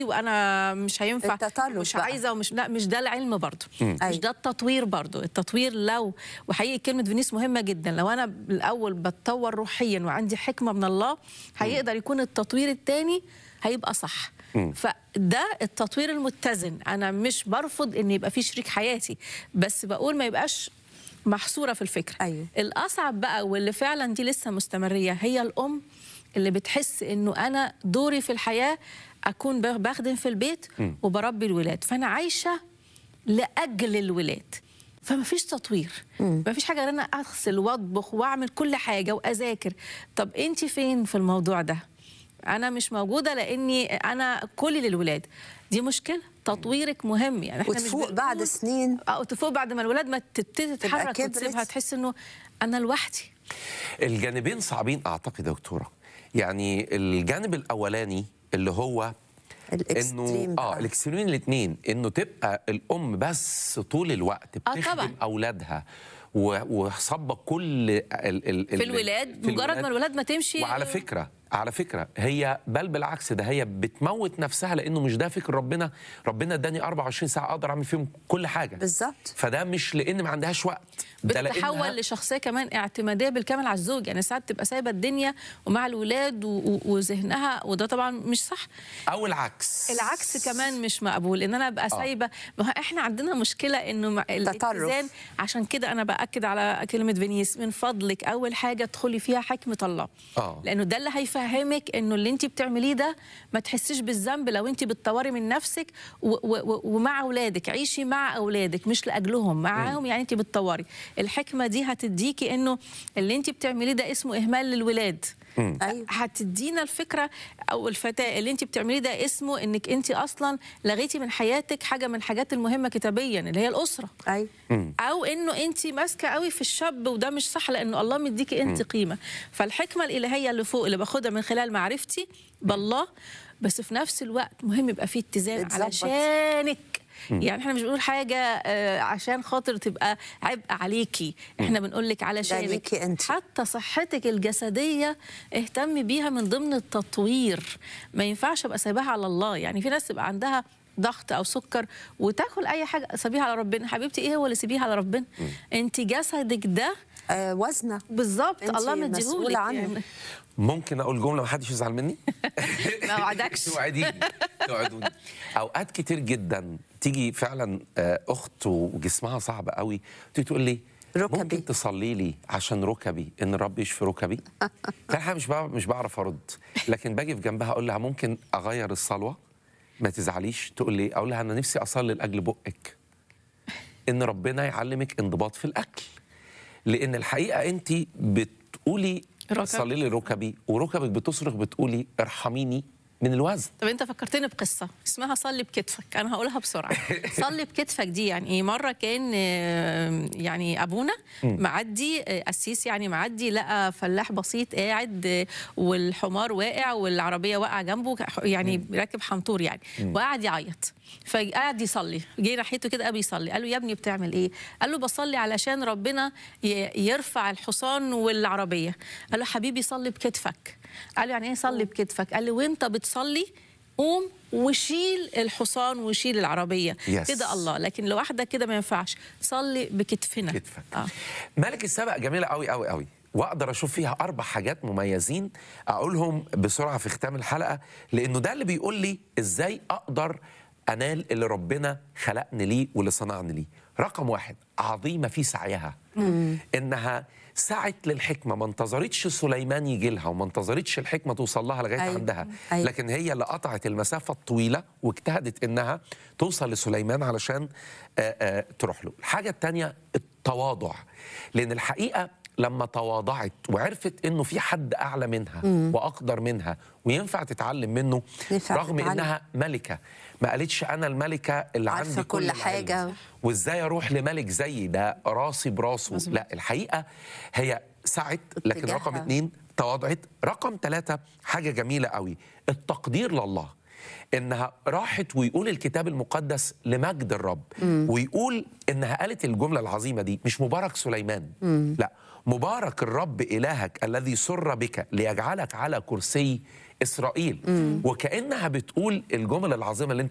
وانا مش هينفع التطرف مش بقى. عايزه ومش لا مش ده العلم برضه أيوة. مش ده التطوير برضه التطوير لو وحقيقي كلمه فينيس مهمه جدا لو انا الاول بتطور روحيا وعندي حكمه من الله هيقدر يكون التطوير الثاني هيبقى صح فده التطوير المتزن انا مش برفض ان يبقى في شريك حياتي بس بقول ما يبقاش محصوره في الفكره أيوة. الاصعب بقى واللي فعلا دي لسه مستمريه هي الام اللي بتحس انه انا دوري في الحياه اكون ب- بخدم في البيت وبربي الولاد فانا عايشه لاجل الولاد فما فيش تطوير ما فيش حاجه غير انا اغسل واطبخ واعمل كل حاجه واذاكر طب انت فين في الموضوع ده انا مش موجوده لاني انا كلي للولاد دي مشكله تطويرك مهم يعني احنا مش وتفوق بعد بنقول- سنين اه تفوق بعد ما الولاد ما تبتدي تتحرك كبرت. وتسيبها تحس انه انا لوحدي الجانبين صعبين اعتقد يا دكتوره يعني الجانب الاولاني اللي هو الإكستريم انه اه بقى. الاكستريمين الاثنين انه تبقى الام بس طول الوقت آه بتخدم طبعاً. اولادها و- وصبه كل ال ال في الولاد مجرد ما الولاد ما تمشي وعلى فكره على فكره هي بل بالعكس ده هي بتموت نفسها لانه مش ده فكر ربنا ربنا اداني 24 ساعه اقدر اعمل فيهم كل حاجه بالظبط فده مش لان ما عندهاش وقت ده لأنها- بتتحول لشخصيه كمان اعتماديه بالكامل على الزوج يعني ساعات تبقى سايبه الدنيا ومع الولاد و- و- وذهنها وده طبعا مش صح او العكس العكس كمان مش مقبول ان انا ابقى سايبه ما هو احنا عندنا مشكله انه مع الاتزان عشان كده انا باكد على كلمه فينيس من فضلك اول حاجه ادخلي فيها حكمه الله آه. لانه ده اللي هيفهمك انه اللي انت بتعمليه ده ما تحسيش بالذنب لو انت بتطوري من نفسك و و و ومع اولادك عيشي مع اولادك مش لاجلهم معاهم يعني انت بتطوري الحكمه دي هتديكي انه اللي انت بتعمليه ده اسمه اهمال للولاد أيوة. هتدينا الفكره او الفتاه اللي انت بتعمليه ده اسمه انك انت اصلا لغيتي من حياتك حاجه من الحاجات المهمه كتابيا اللي هي الاسره ايوه او انه انت ماسكه قوي في الشاب وده مش صح لانه الله مديكي انت قيمه فالحكمه الالهيه اللي فوق اللي باخدها من خلال معرفتي بالله بس في نفس الوقت مهم يبقى فيه اتزان اتظبط. علشانك يعني احنا مش بنقول حاجه آه، عشان خاطر تبقى عبء عليكي احنا بنقول لك علشانك ليكي انت. حتى صحتك الجسديه اهتمي بيها من ضمن التطوير ما ينفعش ابقى سايباها على الله يعني في ناس تبقى عندها ضغط او سكر وتاكل اي حاجه سيبيها على ربنا حبيبتي ايه هو اللي سيبيها على ربنا انت جسدك ده آه وزنه بالظبط انت الله مسؤولة مديهولك عنه. يعني ممكن اقول جمله ما حدش يزعل مني ما وعدكش توعديني توعدوني اوقات كتير جدا تيجي فعلا آه، اخت وجسمها صعب قوي تيجي تقول لي ركبي. ممكن تصلي لي عشان ركبي ان الرب يشفي ركبي فانا مش بعرف مش بعرف ارد لكن باجي في جنبها اقول لها ممكن اغير الصلوه ما تزعليش تقول لي اقول لها انا نفسي اصلي لاجل بقك ان ربنا يعلمك انضباط في الاكل لان الحقيقه انت بتقولي ركب. صلي لي ركبي وركبك بتصرخ بتقولي ارحميني من الوزن طب انت فكرتني بقصه اسمها صلي بكتفك انا هقولها بسرعه صلي بكتفك دي يعني ايه مره كان آه، يعني ابونا معدي آه، قسيس يعني معدي لقى فلاح بسيط قاعد آه، والحمار واقع والعربيه واقعه جنبه يعني راكب حنطور يعني وقعد يعيط فقعد يصلي جه ناحيته كده ابي يصلي قال له يا ابني بتعمل ايه قال له بصلي علشان ربنا ي- يرفع الحصان والعربيه قال له حبيبي صلي بكتفك قال له يعني ايه صلي بكتفك قال له وانت بتصلي قوم وشيل الحصان وشيل العربيه Yes. كده الله لكن لوحدك كده ما ينفعش صلي بكتفنا كتفك اه ملك السبق جميله قوي قوي قوي واقدر اشوف فيها اربع حاجات مميزين اقولهم بسرعه في ختام الحلقه لانه ده اللي بيقول لي ازاي اقدر انال اللي ربنا خلقني ليه واللي صنعني ليه رقم واحد عظيمه في سعيها انها سعت للحكمه ما انتظرتش سليمان يجي لها وما انتظرتش الحكمه توصل لها لغايه أيوة. عندها أيوة. لكن هي اللي قطعت المسافه الطويله واجتهدت انها توصل لسليمان علشان آه، آه، تروح له الحاجه الثانيه التواضع لان الحقيقه لما تواضعت وعرفت انه في حد اعلى منها واقدر منها وينفع تتعلم منه ينفع رغم تتعلم. انها ملكه ما قالتش انا الملكه اللي عارفة عندي كل كل العلم. حاجة. وازاي اروح لملك زيي ده راسي براسه مظبوط. لا الحقيقه هي سعت لكن اتجاهها. رقم اتنين تواضعت رقم ثلاثة حاجة جميلة قوي التقدير لله انها راحت ويقول الكتاب المقدس لمجد الرب ويقول انها قالت الجمله العظيمه دي مش مبارك سليمان لا مبارك الرب الهك الذي سر بك ليجعلك على كرسي اسرائيل وكانها بتقول الجمل العظيمه اللي انت